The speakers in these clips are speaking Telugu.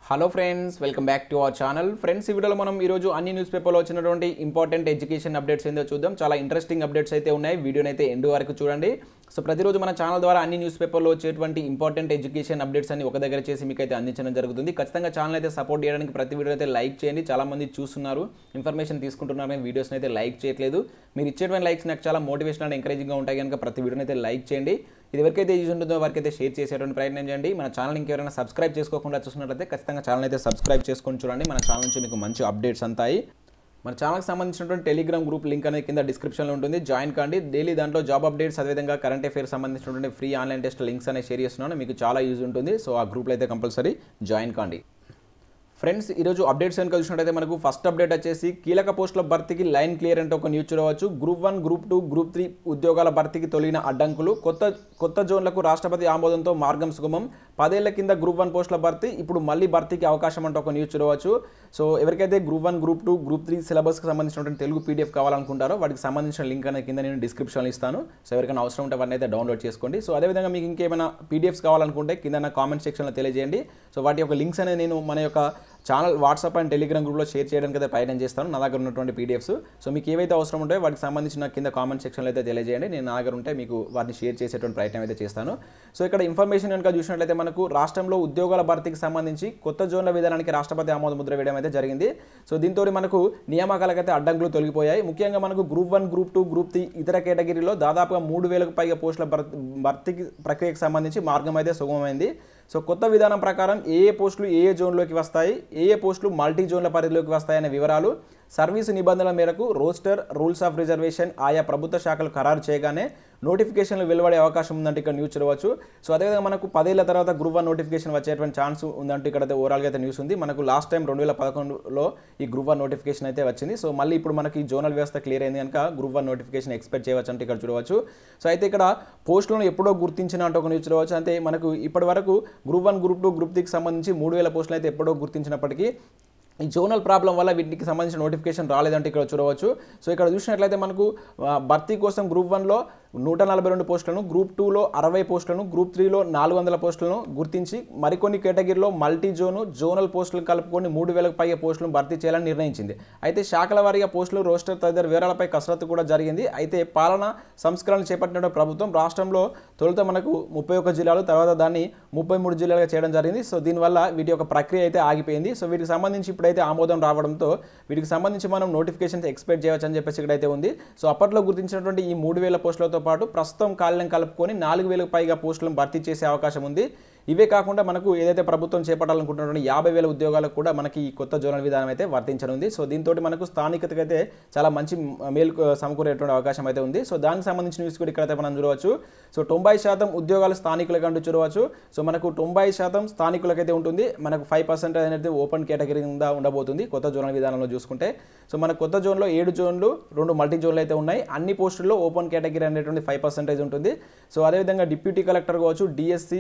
hello friends welcome back to our channel friends ఈ వీడియోలో మనం ఈరోజు అన్ని న్యూస్ పేపర్లో వచ్చినటువంటి ఇంపార్టెంట్ ఎడ్యుకేషన్ అప్డేట్స్ ఏందో చూద్దాం చాలా ఇంట్రెస్టింగ్ అప్డేట్స్ అయితే ఉన్నాయి వీడియోని అయితే ఎండ్ వరకు చూడండి సో ప్రతిరోజు మన ఛానల్ ద్వారా అన్ని న్యూస్ పేపర్లో వచ్చేటువంటి ఇంపార్టెంట్ ఎడ్యుకేషన్ అప్డేట్స్ అన్ని ఒక దగ్గర చేసి మీకు అయితే అందించడం జరుగుతుంది ఖచ్చితంగా ఛానల్ అయితే సపోర్ట్ చేయడానికి ప్రతి వీడియో అయితే లైక్ చేయండి చాలా మంది చూస్తున్నారు ఇన్ఫర్మేషన్ తీసుకుంటున్నారు కానీ వీడియోస్ని అయితే లైక్ చేయట్లేదు మీరు ఇచ్చేటువంటి లైక్స్ నాకు చాలా మోటివేషన్ అండ్ ఎంకరేజింగ్గా ఉంటాయి కనుక ప్రతి వీడియోని అయితే లైక్ చేయండి ఇది ఎవరికైతే యూజ్ ఉంటుందో వారికైతే షేర్ చేసేటువంటి ప్రయత్నం చేయండి మన ఛానల్ ఇంకెవరైనా సబ్స్క్రైబ్ చేసుకోకుండా చూసినట్లయితే ఖచ్చితంగా ఛానల్ అయితే సబ్స్క్రైబ్ చేసుకొని చూడండి మన ఛానల్ నుంచి మీకు మంచి అప్డేట్స్ అంతాయి మన ఛానల్కి సంబంధించినటువంటి టెలిగ్రామ్ గ్రూప్ లింక్ అనేది కింద డిస్క్రిప్షన్లో ఉంటుంది జాయిన్ కాండి డైలీ దాంట్లో జాబ్ అప్డేట్స్ అదేవిధంగా కరెంట్ అఫేర్స్ సంబంధించినటువంటి ఫ్రీ ఆన్లైన్ టెస్ట్ లింక్స్ అనేవి షేర్ చేస్తున్నాను మీకు చాలా యూజ్ ఉంటుంది సో ఆ గ్రూప్లో అయితే కంపల్సరీ జాయిన్ కాండి ఫ్రెండ్స్ ఈరోజు అప్డేట్స్ కనుక చూసినట్టయితే మనకు ఫస్ట్ అప్డేట్ వచ్చేసి కీలక పోస్టుల భర్తీకి లైన్ క్లియర్ అంటే ఒక న్యూస్ చూడవచ్చు group one group two group three ఉద్యోగాల భర్తీకి తొలగిన అడ్డంకులు కొత్త కొత్త జోన్లకు రాష్ట్రపతి ఆమోదంతో మార్గం సుగమం పదేళ్ల కింద గ్రూప్ వన్ పోస్టుల భర్తీ ఇప్పుడు మళ్ళీ భర్తీకి అవకాశం అంటే ఒక న్యూస్ చూడవచ్చు సో ఎవరికైతే group one group two group three సిలబస్కి సంబంధించినటువంటి తెలుగు పీడిఎఫ్ కావాలనుకుంటారో వాటికి సంబంధించిన లింక్ అనేది కింద నేను డిస్క్రిప్షన్లో ఇస్తాను సో ఎవరికైనా అవసరం ఉంటే వాటిని అయితే డౌన్లోడ్ చేసుకోండి సో అదేవిధంగా మీకు ఇంకేమైనా పీడిఎఫ్స్ కావాలనుకుంటే కింద నా కామెంట్ సెక్షన్లో తెలియజేయండి సో వాటి యొక్క లింక్స్ అనేది నేను మన యొక్క ఛానల్ వాట్సాప్ అండ్ టెలిగ్రామ్ గ్రూప్లో షేర్ చేయడానికి అయితే ప్రయత్నం చేస్తాను నా దగ్గర ఉన్నటువంటి పీడిఎఫ్స్ సో మీకు ఏవైతే అవసరం ఉంటాయో వాటికి సంబంధించిన కింద కామెంట్ సెక్షన్లో అయితే తెలియజేయండి నేను నా దగ్గర ఉంటే మీకు వాటిని షేర్ చేసేటువంటి ప్రయత్నం అయితే చేస్తాను సో ఇక్కడ ఇన్ఫర్మేషన్ కనుక చూసినట్లయితే మనకు రాష్ట్రంలో ఉద్యోగాల భర్తీకి సంబంధించి కొత్త జోన్ల విధానానికి రాష్ట్రపతి ఆమోద ముద్ర వేయడం అయితే జరిగింది సో దీంతో మనకు నియామకాలకైతే అడ్డంకులు తొలగిపోయాయి ముఖ్యంగా మనకు group one group two group three ఇతర కేటగిరీలో దాదాపుగా మూడు వేలకు పైగా పోస్టుల భర్తీ భర్తీకి ప్రక్రియకు సంబంధించి మార్గం అయితే సుగమమైంది సో కొత్త విధానం ప్రకారం ఏ ఏ పోస్టులు ఏ ఏ జోన్లోకి వస్తాయి ఏ ఏ పోస్టులు మల్టీ జోన్ల పరిధిలోకి వస్తాయనే వివరాలు సర్వీసు నిబంధనల మేరకు రోస్టర్ రూల్స్ ఆఫ్ రిజర్వేషన్ ఆయా ప్రభుత్వ శాఖలు ఖరారు చేయగానే నోటిఫికేషన్లు వెలువడే అవకాశం ఉందంటే ఇక్కడ న్యూస్ చూడవచ్చు సో అదేవిధంగా మనకు పదేళ్ల తర్వాత గ్రూప్ వన్ నోటిఫికేషన్ వచ్చేటువంటి ఛాన్స్ ఉందంటే ఇక్కడ అయితే ఓవరాల్గా అయితే న్యూస్ ఉంది మనకు లాస్ట్ టైం రెండు వేల పదకొండులో ఈ గ్రూప్ వన్ నోటిఫికేషన్ అయితే వచ్చింది సో మళ్ళీ ఇప్పుడు మనకి జోనల్ వ్యవస్థ క్లియర్ అయింది కనుక గ్రూప్ వన్ నోటిఫికేషన్ ఎక్స్పెక్ట్ చేయవచ్చు అంటే ఇక్కడ చూడవచ్చు సో అయితే ఇక్కడ పోస్టులను ఎప్పుడో గుర్తించిన అంటే ఒక న్యూస్ చూడవచ్చు అంటే మనకు ఇప్పటి వరకు group one group two group త్రీకి సంబంధించి మూడు వేల పోస్టులు అయితే ఎప్పుడో గుర్తించినప్పటికీ ఈ జోనల్ ప్రాబ్లం వల్ల వీటికి సంబంధించిన నోటిఫికేషన్ రాలేదంటే ఇక్కడ చూడవచ్చు సో ఇక్కడ చూసినట్లయితే మనకు ఆ, భర్తీ కోసం గ్రూప్ వన్లో నూట నలభై రెండు పోస్టులను గ్రూప్ టూలో అరవై పోస్టులను గ్రూప్ త్రీలో నాలుగు వందల పోస్టులను గుర్తించి మరికొన్ని కేటగిరీలో మల్టీ జోను జోనల్ పోస్టులు కలుపుకొని మూడు వేలకు పైగా పోస్టులను భర్తీ చేయాలని నిర్ణయించింది అయితే శాఖల వారీగా పోస్టులు రోస్టర్ తదితర వివరాలపై కసరత్తు కూడా జరిగింది అయితే పాలన సంస్కరణ చేపట్టిన ప్రభుత్వం రాష్ట్రంలో తొలుత మనకు ముప్పై ఒక్క జిల్లాలు తర్వాత దాన్ని ముప్పై మూడు జిల్లాలుగా చేయడం జరిగింది సో దీనివల్ల వీటి యొక్క ప్రక్రియ అయితే ఆగిపోయింది సో వీటికి సంబంధించి ఇప్పుడైతే ఆమోదం రావడంతో వీటికి సంబంధించి మనం నోటిఫికేషన్స్ ఎక్స్పెక్ట్ చేయవచ్చు అని చెప్పేసి ఇక్కడైతే ఉంది సో అప్పట్లో గుర్తించినటువంటి ఈ మూడు వేల పోస్టులతో పాటు ప్రస్తుతం ఖాళీలను కలుపుకొని నాలుగు వేలకు పైగా పోస్టులను భర్తీ చేసే అవకాశం ఉంది ఇవే కాకుండా మనకు ఏదైతే ప్రభుత్వం చేపట్టాలనుకుంటున్నటువంటి యాభై వేల ఉద్యోగాలకు కూడా మనకి ఈ కొత్త జోనల్ విధానం అయితే వర్తించనుంది సో దీంతో మనకు స్థానికతకు అయితే చాలా మంచి మేలు సమకూరేటువంటి అవకాశం అయితే ఉంది సో దానికి సంబంధించిన న్యూస్ కూడా ఇక్కడైతే మనం చూడవచ్చు సో తొంభై శాతం ఉద్యోగాలు స్థానికులకు అంటూ చూడవచ్చు సో మనకు తొంభై శాతం స్థానికులకైతే ఉంటుంది మనకు ఫైవ్ పర్సెంట్ అనేది ఓపెన్ కేటగిరీ కింద ఉండబోతుంది కొత్త జోనల్ విధానంలో చూసుకుంటే సో మన కొత్త జోన్లో ఏడు జోన్లు రెండు మల్టీ జోన్లు అయితే ఉన్నాయి అన్ని పోస్టుల్లో ఓపెన్ కేటగిరీ అనేటువంటి ఫైవ్ పర్సెంటేజ్ ఉంటుంది సో అదేవిధంగా డిప్యూటీ కలెక్టర్ కావచ్చు డిఎస్సి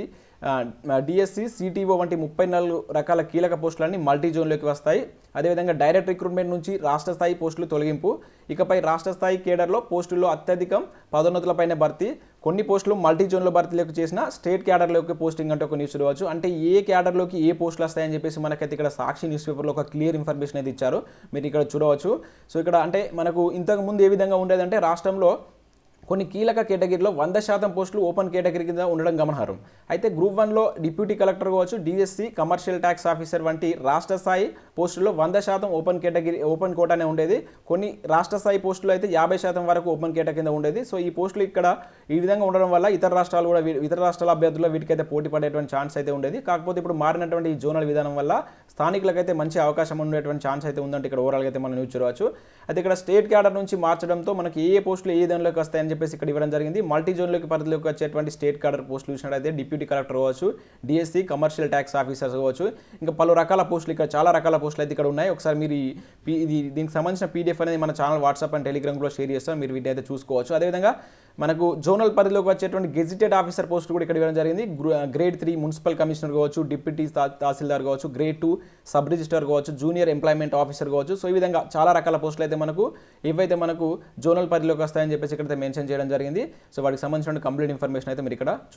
డిఎస్సి సిటీఓ వంటి ముప్పై నాలుగు రకాల కీలక పోస్టులన్నీ మల్టీ జోన్లోకి వస్తాయి అదేవిధంగా డైరెక్ట్ రిక్రూట్మెంట్ నుంచి రాష్ట్ర స్థాయి పోస్టులు తొలగింపు ఇకపై రాష్ట్ర స్థాయి కేడర్లో పోస్టుల్లో అత్యధికం పదోన్నతులపైన భర్తీ కొన్ని పోస్టులు మల్టీ జోన్లో భర్తీలోకి చేసిన స్టేట్ క్యాడర్లోకి పోస్టింగ్ అంటే ఒక న్యూస్ చూడవచ్చు అంటే ఏ క్యాడర్లోకి ఏ పోస్టులు వస్తాయని చెప్పేసి మనకైతే ఇక్కడ సాక్షి న్యూస్ పేపర్లో ఒక క్లియర్ ఇన్ఫర్మేషన్ అయితే ఇచ్చారు మీరు ఇక్కడ చూడవచ్చు సో ఇక్కడ అంటే మనకు ఇంతకు ముందు ఏ విధంగా ఉండేదంటే రాష్ట్రంలో కొన్ని కీలక కేటగిరీలో వంద శాతం పోస్టులు ఓపెన్ కేటగిరీ కింద ఉండడం గమనార్హం అయితే గ్రూప్ వన్లో డిప్యూటీ కలెక్టర్ కావచ్చు డిఎస్సి కమర్షియల్ ట్యాక్స్ ఆఫీసర్ వంటి రాష్ట్ర స్థాయి పోస్టుల్లో వంద శాతం ఓపెన్ కేటగిరీ ఓపెన్ కోటానే ఉండేది కొన్ని రాష్ట్ర స్థాయి పోస్టులు అయితే యాభై శాతం వరకు ఓపెన్ కేట కింద ఉండేది సో ఈ పోస్టులు ఇక్కడ ఈ విధంగా ఉండడం వల్ల ఇతర రాష్ట్రాలు కూడా వీ- ఇతర రాష్ట్రాల అభ్యర్థుల్లో వీటికైతే పోటీ పడేటువంటి ఛాన్స్ అయితే ఉండేది కాకపోతే ఇప్పుడు మారినటువంటి ఈ జోనల్ విధానం వల్ల స్థానికులకైతే మంచి అవకాశం ఉండేటువంటి ఛాన్స్ అయితే ఉందంటే ఇక్కడ ఓవరాల్గా అయితే మనం న్యూస్ చూడవచ్చు అయితే ఇక్కడ స్టేట్ క్యాడర్ నుంచి మార్చడంతో మనకి ఏ ఏ పోస్టులు ఏ దానిలోకి వస్తాయని చెప్పేసి ఇక్కడ ఇవ్వడం జరిగింది మల్టీ జోన్లోకి పరిధిలోకి వచ్చేటువంటి స్టేట్ క్యాడర్ పోస్టులు చూసినట్టయితే డిప్యూటీ కలెక్టర్ కావచ్చు డిఎస్సి కమర్షియల్ ట్యాక్స్ ఆఫీసర్స్ కావచ్చు ఇంకా పలు రకాల పోస్టులు ఇక్కడ చాలా రకాల పోస్టులు అయితే ఇక్కడ ఉన్నాయి ఒకసారి మీరు ఈ పి- ఇది దీనికి సంబంధించిన పీడిఎఫ్ అనేది మన ఛానల్ వాట్సాప్ అండ్ టెలిగ్రామ్లో షేర్ చేస్తాం మీరు వీటిని అయితే చూసుకోవచ్చు అదేవిధంగా మనకు జోనల్ పరిధిలోకి వచ్చేటువంటి గెజిటెడ్ ఆఫీసర్ పోస్ట్ కూడా ఇక్కడ ఇవ్వడం జరిగింది గ్రూ- గ్రేడ్ త్రీ మున్సిపల్ కమిషనర్ కావచ్చు డిప్యూటీ తా- తహసీల్దార్ కావచ్చు గ్రేడ్ టూ సబ్ రిజిస్టర్ కావచ్చు జూనియర్ ఎంప్లాయ్మెంట్ ఆఫీసర్ కావచ్చు సో ఈ విధంగా చాలా రకాల పోస్టులు అయితే మనకు ఏవైతే మనకు జోనల్ పరిధిలోకి వస్తాయని చెప్పేసి ఇక్కడ మెన్షన్ చేయడం జరిగింది సో వాటికి సంబంధించిన కంప్లీట్ ఇన్ఫర్మేషన్ అయితే మీరు ఇక్కడ చూడవచ్చు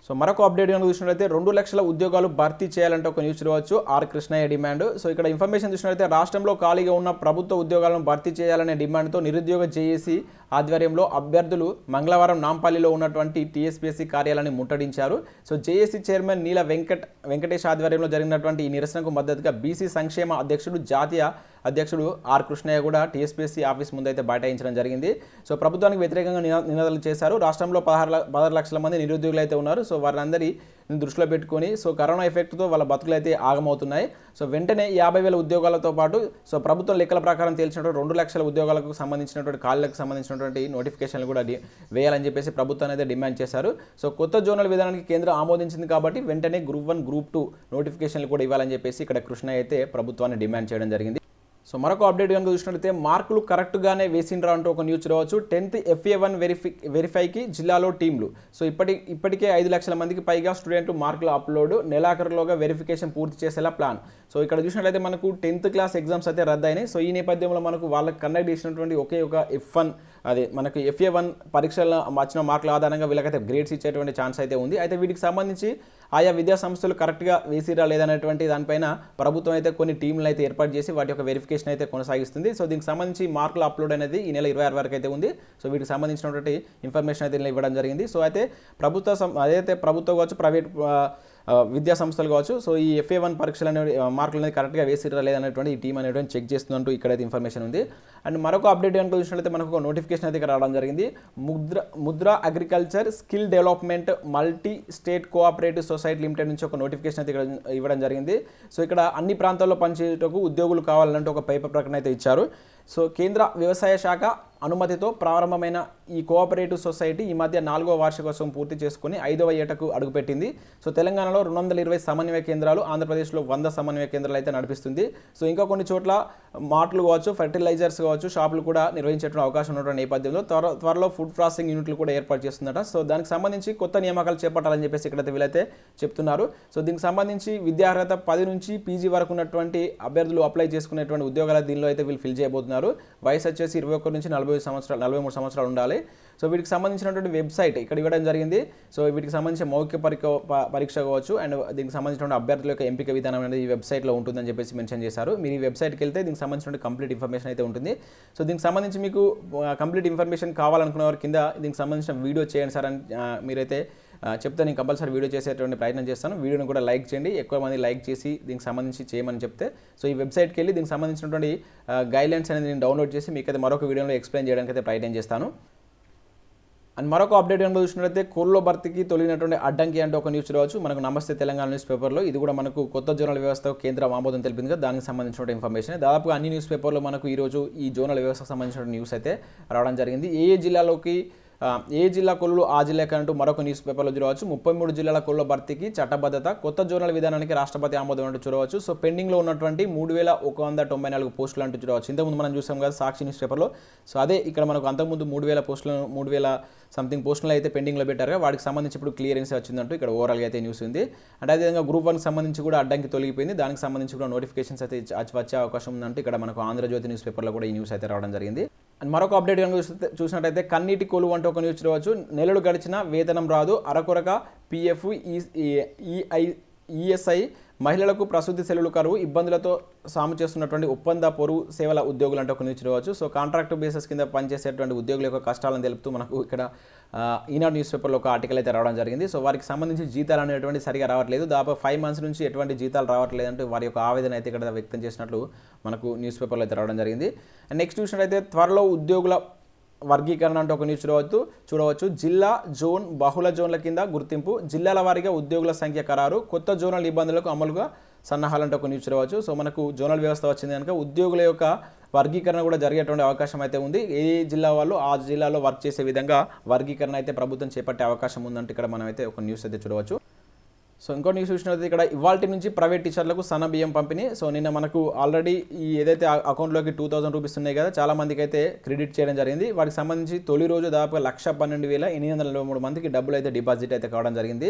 సో మరొక అప్డేట్ కనుక చూసినట్లయితే రెండు లక్షల ఉద్యోగాలు భర్తీ చేయాలంటే ఒక న్యూస్ చూడవచ్చు ఆర్ కృష్ణయ్య డిమాండ్ సో ఇక్కడ ఇన్ఫర్మేషన్ చూసినట్లయితే రాష్ట్రంలో ఖాళీగా ఉన్న ప్రభుత్వ ఉద్యోగాలను భర్తీ చేయాలనే డిమాండ్తో నిరుద్యోగ జేఏసీ ఆధ్వర్యంలో అభ్యర్థులు మంగళవారం నాంపల్లిలో ఉన్నటువంటి టీఎస్పీఎస్సీ కార్యాలయాన్ని ముట్టడించారు so JAC chairman Neela Venkat Venkatesh ఆధ్వర్యంలో జరిగినటువంటి ఈ నిరసనకు మద్దతుగా బీసీ సంక్షేమ అధ్యక్షుడు జాతీయ అధ్యక్షుడు ఆర్ కృష్ణయ్య కూడా టీఎస్పీఎస్సీ ఆఫీస్ ముందైతే బైఠాయించడం జరిగింది సో ప్రభుత్వానికి వ్యతిరేకంగా నినా- నినాదాలు చేశారు రాష్ట్రంలో పదహారు ల- పదహారు లక్షల మంది నిరుద్యోగులు అయితే ఉన్నారు సో వారందరి దృష్టిలో పెట్టుకొని సో కరోనా ఎఫెక్ట్తో వాళ్ళ బతుకులు అయితే ఆగమవుతున్నాయి సో వెంటనే యాభై వేల ఉద్యోగాలతో పాటు సో ప్రభుత్వం లెక్కల ప్రకారం తేల్చినటువంటి రెండు లక్షల ఉద్యోగాలకు సంబంధించినటువంటి ఖాళీలకు సంబంధించినటువంటి నోటిఫికేషన్లు కూడా డి- వేయాలని చెప్పేసి ప్రభుత్వాన్ని అయితే డిమాండ్ చేశారు సో కొత్త జోనల్ విధానానికి కేంద్రం ఆమోదించింది కాబట్టి వెంటనే గ్రూప్ వన్ గ్రూప్ టూ నోటిఫికేషన్లు కూడా ఇవ్వాలని చెప్పేసి ఇక్కడ కృష్ణ అయితే ప్రభుత్వాన్ని డిమాండ్ చేయడం జరిగింది సో మరొక అప్డేట్ కనుక చూసినట్లయితే మార్కులు కరెక్ట్గానే వేసిండ్రా అంటూ ఒక న్యూస్ రావచ్చు టెన్త్ ఎఫ్ఏ వన్ వెరిఫి వెరిఫైకి జిల్లాలో టీంలు సో ఇప్పటి ఇప్పటికే ఐదు లక్షల మందికి పైగా స్టూడెంట్లు మార్కులు అప్లోడ్ నెలాఖరులోగా వెరిఫికేషన్ పూర్తి చేసేలా ప్లాన్ సో ఇక్కడ చూసినట్లయితే మనకు టెన్త్ క్లాస్ ఎగ్జామ్స్ అయితే రద్దయినాయి సో ఈ నేపథ్యంలో మనకు వాళ్ళకి కండక్ట్ చేసినటువంటి ఒకే ఒక ఎఫ్ వన్ అదే మనకు ఎఫ్ఏ వన్ పరీక్షల్లో వచ్చిన మార్కుల ఆధారంగా వీళ్ళకైతే గ్రేడ్స్ ఇచ్చేటువంటి ఛాన్స్ అయితే ఉంది అయితే వీటికి సంబంధించి ఆయా విద్యా సంస్థలు కరెక్ట్గా వేసిరా లేదనేటువంటి దానిపైన ప్రభుత్వం అయితే కొన్ని టీంలు అయితే ఏర్పాటు చేసి వాటి యొక్క వెరిఫికేషన్ అయితే కొనసాగిస్తుంది సో దీనికి సంబంధించి మార్కుల అప్లోడ్ అనేది ఈ నెల ఇరవై ఆరు వరకు అయితే ఉంది సో వీటికి సంబంధించినటువంటి ఇన్ఫర్మేషన్ అయితే ఇలా ఇవ్వడం జరిగింది సో అయితే ప్రభుత్వ సం- అదైతే ప్రభుత్వం కావచ్చు ప్రైవేట్ ఆ, ఆ, విద్యా సంస్థలు కావచ్చు సో ఈ ఎఫ్ఏ వన్ పరీక్షలు అనేవి ఆ, మార్కులు అనేది కరెక్ట్గా వేసిరా లేదనేటువంటి ఈ టీం అనేటువంటి చెక్ చేస్తుందంటూ ఇక్కడైతే ఇన్ఫర్మేషన్ ఉంది అండ్ మరొక అప్డేట్ కనుక చూసినట్లయితే మనకు ఒక నోటిఫికేషన్ అయితే ఇక్కడ రావడం జరిగింది Mudra Mudra agriculture skill development multi state cooperative society limited నుంచి ఒక నోటిఫికేషన్ అయితే ఇక్కడ ఇవ్వడం జరిగింది సో ఇక్కడ అన్ని ప్రాంతాల్లో పనిచేయటకు ఉద్యోగులు కావాలంటే ఒక పేపర్ ప్రకటన అయితే ఇచ్చారు సో కేంద్ర వ్యవసాయ శాఖ అనుమతితో ప్రారంభమైన ఈ కోఆపరేటివ్ సొసైటీ ఈ మధ్య నాలుగో వార్షికోత్సవం పూర్తి చేసుకుని ఐదవ ఏటకు అడుగుపెట్టింది సో తెలంగాణలో రెండు వందల ఇరవై సమన్వయ కేంద్రాలు ఆంధ్రప్రదేశ్లో వంద సమన్వయ కేంద్రాలు అయితే నడిపిస్తుంది సో ఇంకా కొన్ని చోట్ల మార్ట్లు కావచ్చు ఫర్టిలైజర్స్ కావచ్చు షాపులు కూడా నిర్వహించేటువంటి అవకాశం ఉన్నటువంటి నేపథ్యంలో త్వర త్వరలో ఫుడ్ ప్రాసెసింగ్ యూనిట్లు కూడా ఏర్పాటు చేస్తుందట సో దానికి సంబంధించి కొత్త నియామకాలు చేపట్టాలని చెప్పేసి ఇక్కడైతే వీళ్ళైతే చెప్తున్నారు సో దీనికి సంబంధించి విద్యార్హత పది నుంచి పీజీ వరకు ఉన్నటువంటి అభ్యర్థులు అప్లై చేసుకునేటువంటి ఉద్యోగాలు దీనిలో అయితే వీళ్ళు ఫిల్ చేయబోతున్నారు వయసు వచ్చేసి ఇరవై ఒకటి నుంచి నలభై సంవత్సరాలు నలభై మూడు సంవత్సరాలు ఉండాలి సో వీటికి సంబంధించినటువంటి వెబ్సైట్ ఇక్కడ ఇవ్వడం జరిగింది సో వీటికి సంబంధించిన మౌఖిక పరీక్ష ప- పరీక్ష కావచ్చు అండ్ దీనికి సంబంధించిన అభ్యర్థుల యొక్క ఎంపిక విధానం అనేది ఈ వెబ్సైట్లో ఉంటుందని చెప్పేసి మెన్షన్ చేశారు మీరు ఈ వెబ్సైట్కి వెళ్తే దీనికి సంబంధించిన కంప్లీట్ ఇన్ఫర్మేషన్ అయితే ఉంటుంది సో దీనికి సంబంధించి మీకు కంప్లీట్ ఇన్ఫర్మేషన్ కావాలనుకున్న వారి కింద దీనికి సంబంధించిన వీడియో చేయండి సార్ అని ఆ, మీరైతే ఆ, చెప్తే నేను కంపల్సరీ వీడియో చేసేటువంటి ప్రయత్నం చేస్తాను వీడియోని కూడా లైక్ చేయండి ఎక్కువ మంది లైక్ చేసి దీనికి సంబంధించి చేయమని చెప్తే సో ఈ వెబ్సైట్కి వెళ్ళి దీనికి సంబంధించినటువంటి గైడ్లైన్స్ అనేది నేను డౌన్లోడ్ చేసి మీకు అయితే మరొక వీడియోలో ఎక్స్ప్లెయిన్ చేయడానికి అయితే ప్రయత్నం చేస్తాను అండ్ మరొక అప్డేట్ కనుక చూసినట్లయితే కోల్లో భర్తీకి తొలగినటువంటి అడ్డంకి అంటే ఒక న్యూస్ రావచ్చు మనకు నమస్తే తెలంగాణ న్యూస్ పేపర్లో ఇది కూడా మనకు కొత్త జోనల్ వ్యవస్థ కేంద్రం ఆమోదం తెలిపింది కదా దానికి సంబంధించిన ఇన్ఫర్మేషన్ దాదాపుగా అన్ని న్యూస్ పేపర్లో మనకు ఈరోజు ఈ జోనల్ వ్యవస్థకు సంబంధించిన న్యూస్ అయితే రావడం జరిగింది ఏ ఏ జిల్లాలోకి ఆ, ఏ జిల్లా కొల్లు ఆ జిల్లాకి అంటూ మరొక న్యూస్ పేపర్లో చూడవచ్చు ముప్పై మూడు జిల్లాల కొల్ల భర్తీకి చట్టబద్ధత కొత్త జోనల్ విధానానికి రాష్ట్రపతి ఆమోదం అంటూ చూడవచ్చు సో పెండింగ్లో ఉన్నటువంటి మూడు వేల ఒక వంద తొంభై నాలుగు పోస్టులు అంటూ చూడవచ్చు ఇంతకుముందు మనం చూసాం కదా సాక్షి న్యూస్ పేపర్లో సో అదే ఇక్కడ మనకు అంతకుముందు మూడు వేల పోస్టులను మూడు వేల సంథింగ్ పోస్టులు అయితే పెండింగ్లో పెట్టారు కదా, వాటికి సంబంధించి ఇప్పుడు క్లియరెన్స్ వచ్చిందంటూ ఇక్కడ ఓవరాల్గా అయితే న్యూస్ ఉంది అంటే అదేవిధంగా గ్రూప్ వన్కి సంబంధించి కూడా అడ్డంకి తొలగిపోయింది దానికి సంబంధించి కూడా నోటిఫికేషన్స్ అయితే ఇచ్చ- వచ్చే అవకాశం ఉందంటూ ఇక్కడ మనకు ఆంధ్రజ్యోతి న్యూస్ పేపర్లో కూడా ఈ న్యూస్ అయితే రావడం జరిగింది అండ్ మరొక అప్డేట్ కనుక చూస్తే- చూసినట్టయితే కన్నీటి కొలువు అంటూ ఒక న్యూస్ చూడవచ్చు నెలలు గడిచిన వేతనం రాదు అరకొరక పిఎఫ్ ఈఐ ఈఎస్ఐ మహిళలకు ప్రసూతి సెలవులు కరువు ఇబ్బందులతో సాము చేస్తున్నటువంటి ఒప్పంద పొరుగు సేవల ఉద్యోగులు అంటే ఒక న్యూస్ చూడవచ్చు సో కాంట్రాక్ట్ బేసిస్ కింద పనిచేసేటువంటి ఉద్యోగుల యొక్క కష్టాలను తెలుపుతూ మనకు ఇక్కడ ఆ, ఈనాడు న్యూస్ పేపర్లో ఒక ఆర్టికల్ అయితే రావడం జరిగింది సో వారికి సంబంధించి జీతాలు అనేటువంటి సరిగా రావట్లేదు దాదాపు ఫైవ్ మంత్స్ నుంచి ఎటువంటి జీతాలు రావట్లేదు అంటే వారి యొక్క ఆవేదన అయితే ఇక్కడ వ్యక్తం చేసినట్లు మనకు న్యూస్ పేపర్లో అయితే రావడం జరిగింది అండ్ నెక్స్ట్ చూసినట్టయితే త్వరలో ఉద్యోగుల వర్గీకరణ అంటే ఒక న్యూస్ చూడవచ్చు చూడవచ్చు జిల్లా జోన్ బహుళ జోన్ల కింద గుర్తింపు జిల్లాల వారీగా ఉద్యోగుల సంఖ్య ఖరారు కొత్త జోనల్ ఇబ్బందులకు అమలుగా సన్నాహాలు అంటే ఒక న్యూస్ చూడవచ్చు సో మనకు జోనల్ వ్యవస్థ వచ్చింది కనుక ఉద్యోగుల యొక్క వర్గీకరణ కూడా జరిగేటువంటి అవకాశం అయితే ఉంది ఏ జిల్లా వాళ్ళు ఆ జిల్లాలో వర్క్ చేసే విధంగా వర్గీకరణ అయితే ప్రభుత్వం చేపట్టే అవకాశం ఉందంటే ఇక్కడ మనం అయితే ఒక న్యూస్ అయితే చూడవచ్చు సో ఇంకో న్యూస్ చూసినట్లయితే ఇక్కడ ఇవాల్టి నుంచి ప్రైవేట్ టీచర్లకు సన్న బియ్యం పంపిణీ సో నిన్న మనకు ఆల్రెడీ ఈ ఏదైతే ఆ అకౌంట్లోకి టూ థౌసండ్ రూపీస్ ఉన్నాయి కదా చాలా మందికి అయితే క్రెడిట్ చేయడం జరిగింది వాటికి సంబంధించి తొలి రోజు దాదాపు లక్ష పన్నెండు వేల ఎనిమిది వందల నలభై మూడు మందికి డబ్బులు అయితే డిపాజిట్ అయితే కావడం జరిగింది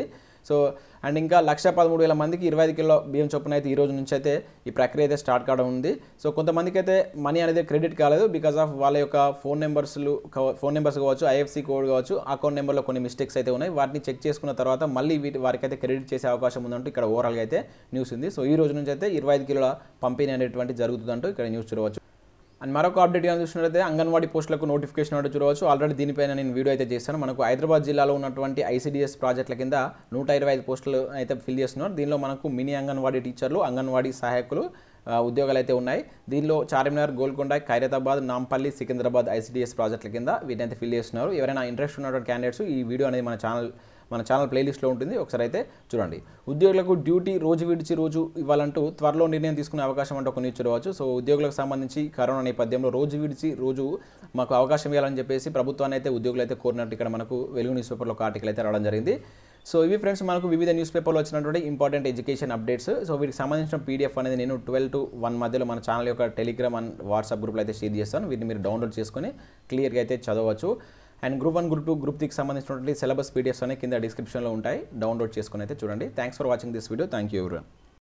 సో అండ్ ఇంకా లక్ష పదమూడు వేల మందికి ఇరవై ఐదు కిలో బియ్యం చొప్పున అయితే ఈ రోజు నుంచి అయితే ఈ ప్రక్రియ అయితే స్టార్ట్ కావడం ఉంది సో కొంతమందికి అయితే మనీ అనేది క్రెడిట్ కాలేదు బికాస్ ఆఫ్ వాళ్ళ యొక్క ఫోన్ నెంబర్స్లు ఫోన్ నెంబర్స్ కావచ్చు ఐఎఫ్సి కోడ్ కావచ్చు అకౌంట్ నెంబర్లో కొన్ని మిస్టేక్స్ అయితే ఉన్నాయి వాటిని చెక్ చేసుకున్న తర్వాత మళ్ళీ వీటి వారికి అయితే క్రెడిట్ చేసే అవకాశం ఉందంటూ ఇక్కడ ఓవరాల్గా అయితే న్యూస్ ఉంది సో ఈ రోజు నుంచి అయితే ఇరవై ఐదు కిలోల పంపిణీ అనేటువంటి జరుగుతుందంటూ ఇక్కడ న్యూస్ చూడవచ్చు అండ్ మరొక అప్డేట్ కానీ చూసినట్లయితే అంగన్వాడీ పోస్టులకు నోటిఫికేషన్ అంటే చూడవచ్చు ఆల్రెడీ దీనిపైన నేను వీడియో అయితే చేశాను మనకు హైదరాబాద్ జిల్లాలో ఉన్నటువంటి ఐసీడీఎస్ ప్రాజెక్టుల కింద నూట ఇరవై ఐదు పోస్టులు అయితే ఫిల్ చేస్తున్నారు దీనిలో మనకు మినీ అంగన్వాడీ టీచర్లు అంగన్వాడీ సహాయకులు ఆ, ఉద్యోగాలు అయితే ఉన్నాయి దీనిలో చార్మినార్ గోల్కొండ ఖైరతాబాద్ నాంపల్లి సికింద్రాబాద్ ఐసీడీఎస్ ప్రాజెక్టుల కింద వీటిని అయితే ఫిల్ చేస్తున్నారు ఎవరైనా ఇంట్రెస్ట్ ఉన్నటువంటి క్యాండిడేట్స్ ఈ వీడియో అనేది మన ఛానల్ మన ఛానల్ ప్లేలిస్ట్లో ఉంటుంది ఒకసారి అయితే చూడండి ఉద్యోగులకు డ్యూటీ రోజు విడిచి రోజు ఇవ్వాలంటూ త్వరలో నిర్ణయం తీసుకునే అవకాశం అంటే ఒక న్యూస్ చూడవచ్చు సో ఉద్యోగులకు సంబంధించి కరోనా నేపథ్యంలో రోజు విడిచి రోజు మాకు అవకాశం ఇవ్వాలని చెప్పేసి ప్రభుత్వాన్ని అయితే ఉద్యోగులు అయితే కోరినట్టు ఇక్కడ మనకు వెలుగు న్యూస్ పేపర్లో ఒక ఆర్టికల్ అయితే రావడం జరిగింది సో ఇవి ఫ్రెండ్స్ మనకు వివిధ న్యూస్ పేపర్లో వచ్చినటువంటి ఇంపార్టెంట్ ఎడ్యుకేషన్ అప్డేట్స్ సో వీటికి సంబంధించిన పీడిఎఫ్ అనేది నేను ట్వెల్వ్ టు వన్ మధ్యలో మన ఛానల్ యొక్క టెలిగ్రామ్ అండ్ వాట్సాప్ గ్రూప్లో అయితే షేర్ చేస్తాను వీటిని మీరు డౌన్లోడ్ చేసుకొని క్లియర్గా అయితే చదవచ్చు and group one group two group త్రీకి సంబంధించినటువంటి సిలబస్ పీడిఎఫ్స్ అనేవి కింద డిస్క్రిప్షన్లో ఉంటాయి డౌన్లోడ్ చేసుకుని అయితే చూడండి thanks for watching this video thank you ఎవరి